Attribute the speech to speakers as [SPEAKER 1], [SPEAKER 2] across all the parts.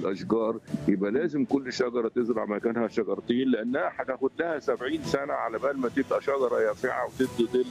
[SPEAKER 1] الاشجار يبقى لازم كل شجره تزرع مكانها شجرتين لانها هتاخد لها 70 سنه على بال ما تبقى شجره يافعه وتدي ظل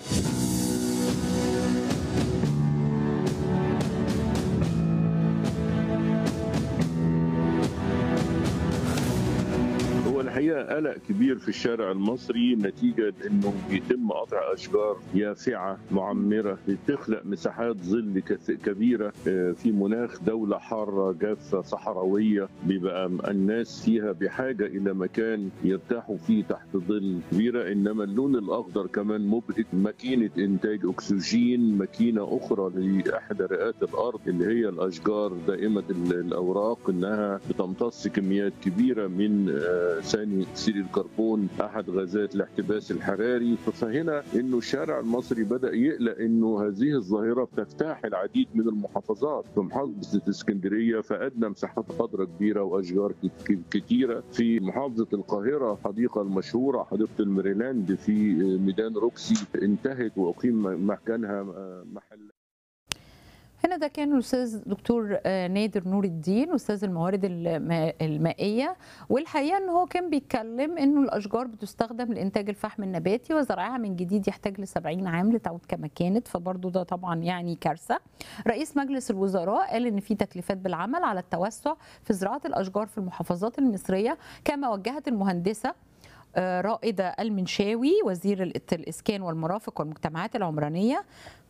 [SPEAKER 1] هو الحقيقه قلق كبير في الشارع المصري نتيجه انه بيتم قطع اشجار يافعه معمره بتخلق مساحات ظل كث- كبيره آه، في مناخ دوله حاره جافه صحراويه بيبقى الناس فيها بحاجه الى مكان يرتاحوا فيه تحت ظل كبيره انما اللون الاخضر كمان مبهج ماكينه انتاج اكسجين ماكينه اخرى لاحدى رئات الارض اللي هي الاشجار دائمه ال- الاوراق انها بتمتص كميات كبيره من آه، ثاني اكسيد الكربون احد غازات الاحتباس الحراري فهنا انه الشارع المصري بدا يقلق انه هذه الظاهره بتجتاح العديد من المحافظات في محافظه اسكندريه فادنا مساحات خضراء كبيره واشجار كت- كتيره في محافظه القاهره الحديقه المشهوره حديقه الميريلاند في ميدان روكسي انتهت واقيم مكانها محل
[SPEAKER 2] هنا ده كان الاستاذ دكتور آه، نادر نور الدين استاذ الموارد الما- المائيه والحقيقه ان هو كان بيتكلم انه الاشجار بتستخدم لانتاج الفحم النباتي وزرعها من جديد يحتاج ل 70 عام لتعود كما كانت فبرضه ده طبعا يعني كارثه رئيس مجلس الوزراء قال ان في تكليفات بالعمل على التوسع في زراعه الاشجار في المحافظات المصريه كما وجهت المهندسه آه، رائده المنشاوي وزير الإت- الاسكان والمرافق والمجتمعات العمرانيه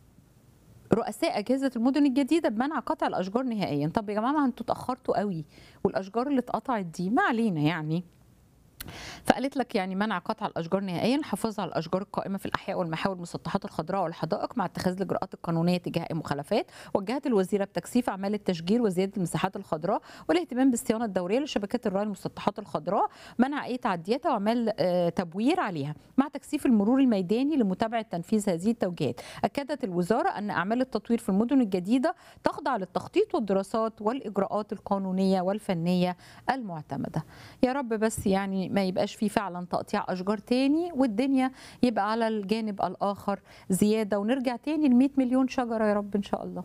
[SPEAKER 2] رؤساء اجهزه المدن الجديده بمنع قطع الاشجار نهائيا طب يا جماعه ما انتوا اتاخرتوا قوي والاشجار اللي اتقطعت دي ما علينا يعني فقالت لك يعني منع قطع الاشجار نهائيا الحفاظ على الاشجار القائمه في الاحياء والمحاور والمسطحات الخضراء والحدائق مع اتخاذ الاجراءات القانونيه تجاه اي مخالفات وجهت الوزيره بتكثيف اعمال التشجير وزياده المساحات الخضراء والاهتمام بالصيانه الدوريه لشبكات الري المسطحات الخضراء منع اي تعديات واعمال آه، تبوير عليها مع تكثيف المرور الميداني لمتابعه تنفيذ هذه التوجيهات اكدت الوزاره ان اعمال التطوير في المدن الجديده تخضع للتخطيط والدراسات والاجراءات القانونيه والفنيه المعتمده يا رب بس يعني ما يبقاش في فعلا تقطيع اشجار تاني والدنيا يبقى على الجانب الاخر زياده ونرجع تاني ل 100 مليون شجره يا رب ان شاء الله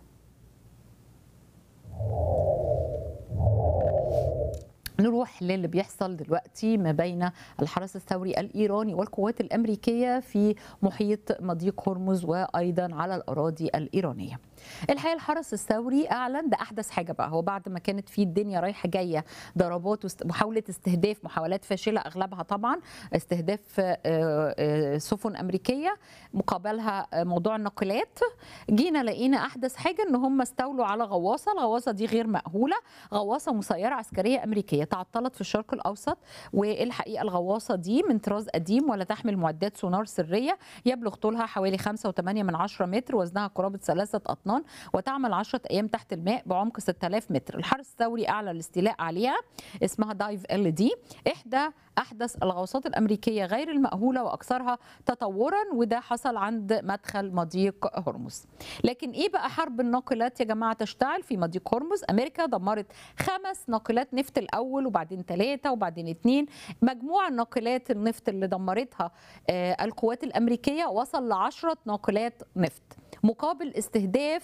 [SPEAKER 2] نروح للي بيحصل دلوقتي ما بين الحرس الثوري الايراني والقوات الامريكيه في محيط مضيق هرمز وايضا على الاراضي الايرانيه. الحقيقه الحرس الثوري اعلن ده احدث حاجه بقى هو بعد ما كانت في الدنيا رايحه جايه ضربات ومحاوله استهداف محاولات فاشله اغلبها طبعا استهداف آه، آه، سفن امريكيه مقابلها آه، موضوع الناقلات جينا لقينا احدث حاجه ان هم استولوا على غواصه الغواصه دي غير مأهوله غواصه مسيره عسكريه امريكيه تعطلت في الشرق الاوسط والحقيقه الغواصه دي من طراز قديم ولا تحمل معدات سونار سريه يبلغ طولها حوالي 5.8 من 10 متر وزنها قرابه ثلاثه اطنان وتعمل 10 ايام تحت الماء بعمق 6000 متر الحرس الثوري اعلن الاستيلاء عليها اسمها دايف ال دي احدى احدث الغواصات الامريكيه غير المأهوله واكثرها تطورا وده حصل عند مدخل مضيق هرمز لكن ايه بقى حرب الناقلات يا جماعه تشتعل في مضيق هرمز امريكا دمرت خمس ناقلات نفط الاول وبعدين ثلاثه وبعدين اثنين مجموع الناقلات النفط اللي دمرتها آه، القوات الامريكيه وصل ل 10 ناقلات نفط مقابل استهداف